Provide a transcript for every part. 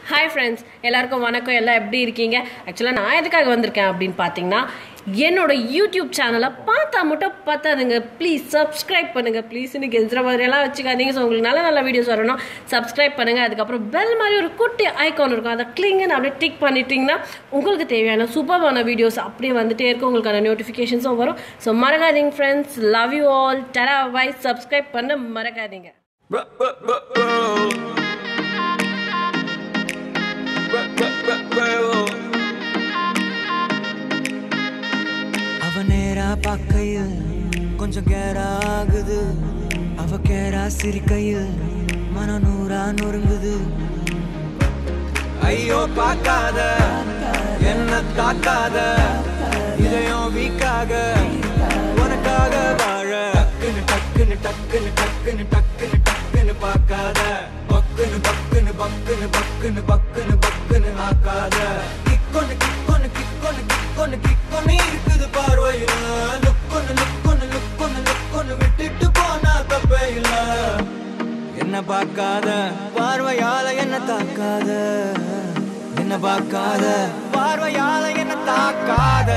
Hi friends எல்லாருக்கும் வணக்கம் எல்லாம் எப்படி இருக்கீங்க ஆக்சுவலாக நான் எதுக்காக வந்திருக்கேன் அப்படின்னு பார்த்தீங்கன்னா என்னோட யூடியூப் சேனலை பார்த்தா மட்டும் பார்த்தாதுங்க ப்ளீஸ் சப்ஸ்கிரைப் பண்ணுங்கள் ப்ளீஸ் இன்னைக்கு எதிர மாதிரியெல்லாம் வச்சுக்காதீங்க ஸோ உங்களுக்கு நல்ல நல்ல வீடியோஸ் வரணும் சப்ஸ்கிரைப் பண்ணுங்கள் அதுக்கப்புறம் பெல் மாதிரி ஒரு குட்டி ஐகான் இருக்கும் அதை கிளிங்குன்னு அப்படியே டிக் பண்ணிட்டீங்கன்னா உங்களுக்கு தேவையான சூப்பரான வீடியோஸ் அப்படியே வந்துட்டே இருக்கும் உங்களுக்கான நோட்டிஃபிகேஷன்ஸும் வரும் ஸோ மறக்காதீங்க ஃப்ரெண்ட்ஸ் லவ் யூ ஆல் டரா பாய் சப்ஸ்கிரைப் பண்ண மறக்காதீங்க Ruh, ruh, ruh, ruh. Ruh, ruh, ruh, ruh. அவ நேரா பார்க்கையில் கொஞ்சம் கேரா ஆகுது அவ கேரா சிரிக்கையில் மன நூறா நொறுங்குது ஐயோ பார்க்காத என்ன தாக்காத இதயம் வீக்காக உனக்காக வாழ டக்குன்னு டக்குன்னு டக்குன்னு டக்குன்னு டக்குன்னு டக்குன்னு பார்க்காத பக்குன்னு பக்குன்னு பக்குன்னு பக்குன்னு பக்குன்னு பக்குன்னு ஆக்காத கிக்கொன்னு கிக்கொன்னு கிக்கொன்னு கிக்கொன்னு கிக்கொன்னு இருக்குது பார்வையில லுக்கொன்னு லுக்கொன்னு லுக்கொன்னு லுக்கொன்னு விட்டுட்டு போனா தப்பே இல்ல என்ன பார்க்காத பார்வையால என்ன தாக்காத என்ன பார்க்காத பார்வையால என்ன தாக்காத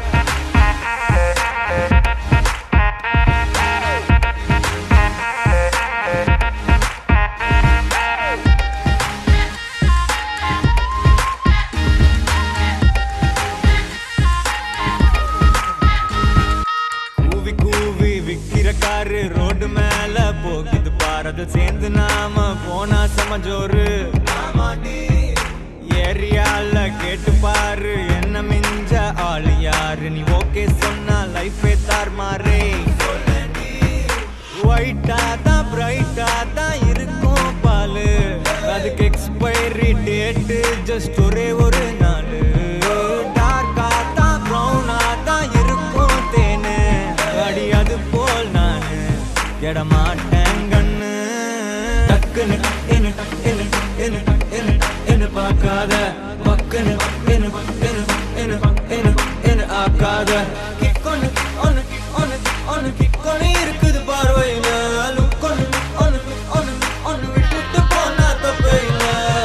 கூவி கூவி விக்கிற காரு ரோடு மேல போகுது பாரது சேர்ந்து நாம போனா சமஜோரு ஏரியால கேட்டு பாரு என்ன மிஞ்ச ஆளு யாரு நீ ஓகே சொன்னா லைஃபே தார்மாரே ஒயிட்டா தான் பிரைட்டா தான் இருக்கும் பாலு அதுக்கு எக்ஸ்பைரி டேட்டு ஜஸ்ட் ஒரே ஒரு நாள் டார்க்கா தான் ப்ரௌனா தான் இருக்கும் தேனு அடி அது போல் நானு எடமாட்டேன் கண்ணு டக்குன்னு என்ன என்ன என்ன என்ன என்ன பார்க்காத பக்குன்னு என்ன என்ன என்ன என்ன என்ன ஆக்காத கிக்கொன்னு ஒன்னு ஒன்னு ஒன்னு கிக்கொன்னு இருக்குது பார்வையில லுக்கொன்னு ஒன்னு ஒன்னு ஒன்னு விட்டுட்டு போனா தப்பே இல்லை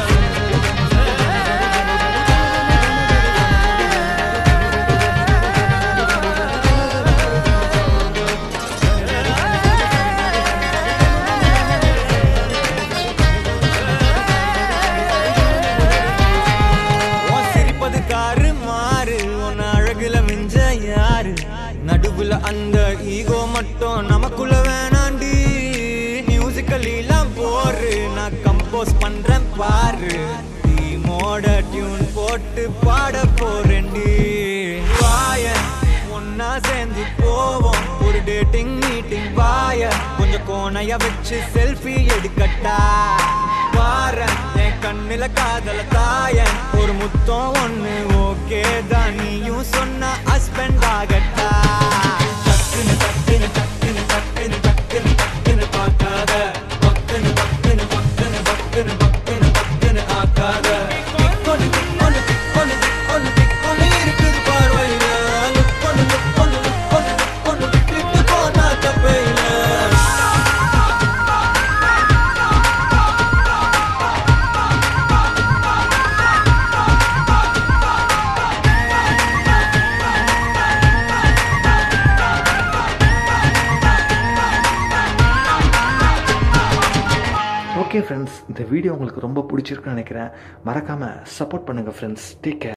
உன் சிரிப்பது காரு மாறு உன் அழகுல மிஞ்ச யாரு நடுவுல அந்த ஈகோ மட்டும் நமக்குள்ள வேணாண்டி மியூசிக்கல் எல்லாம் போரு நான் கம்போஸ் பண்றேன் பாரு டீமோட டியூன் போட்டு பாட போறேன்டி வாய ஒன்னா சேர்ந்து போவோம் ஒரு டேட்டிங் மீட்டிங் வாய கொஞ்சம் கோணைய வச்சு செல்ஃபி எடுக்கட்டா பாரேன் என் கண்ணுல காதல தாய ஒரு முத்தம் ஒண்ணு ஓகே தான் நீயும் சொன்ன ஹஸ்பண்ட் ஆகட்டா டக்குன்னு டக்குன்னு டக்குன்னு டக்குன்னு டக்குன்னு டக்குன்னு பார்க்காத பக்குன்னு பக்குன்னு பக்குன்னு பக்குன்னு பக்குன்னு பக்குன்னு ஆக்காத கிக்கொன்னு கிக்கொன்னு கிக்கொன்னு கிக்கொன்னு கிக்கொன்னு இருக்குது பார்வையில லுக்கொன்னு லுக்கொன்னு லுக்கொன்னு லுக்கொன்னு விட்டுட்டு போனா தப்பே இல்லை ஓகே ஃப்ரெண்ட்ஸ் இந்த வீடியோ உங்களுக்கு ரொம்ப பிடிச்சிருக்குன்னு நினைக்கிறேன் மறக்காமல் சப்போர்ட் பண்ணுங்கள் ஃப்ரெண்ட்ஸ் டேக் கேர்